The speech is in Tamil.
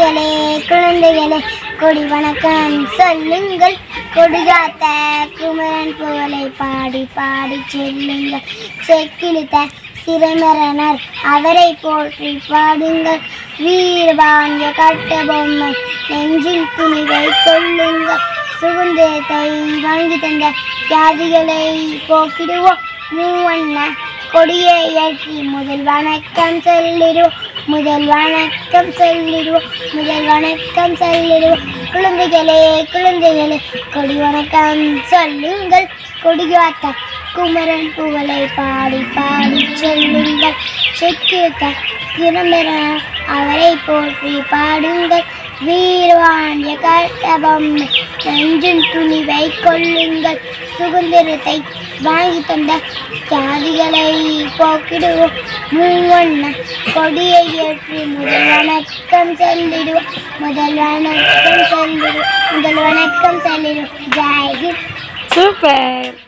குழந்தைகளே குழந்தைகளே கொடி வணக்கம் சொல்லுங்கள் கொடிகாத்த குமரன் புகழை பாடி பாடி செல்லுங்கள் செக்கிழுத்த சிறைமரனர் அவரை போற்றி பாடுங்கள் வீரபாண்டிய கட்ட பொம்மை நெஞ்சில் துணிவை கொள்ளுங்கள் சுதந்திரத்தை வாங்கி தந்த தியாகிகளை போக்கிடுவோம் மூவண்ண கொடியை ஏற்றி முதல் வணக்கம் சொல்லிடுவோம் முதல் வணக்கம் சொல்லிடுவோம் முதல் வணக்கம் சொல்லிடுவோம் குழந்தைகளே குழந்தைகளே கொடி வணக்கம் சொல்லுங்கள் கொடியாத்த குமரன் புகழை பாடி பாடி சொல்லுங்கள் செக்கிருத்த சிறந்தர அவரை போற்றி பாடுங்கள் வீரவாண்டிய கட்டபம் நெஞ்சின் துணிவை கொள்ளுங்கள் சுதந்திரத்தை வாங்கி தந்த தியாகிகளை போக்கிடுவோம் மூவண்ண கொடியை ஏற்றி முதல் வணக்கம் செல்லிடுவோம் முதல் வணக்கம் செல்லிடுவோம் முதல் வணக்கம் செல்லிடுவோம் ஜெய் ஹிந்த் சூப்பர்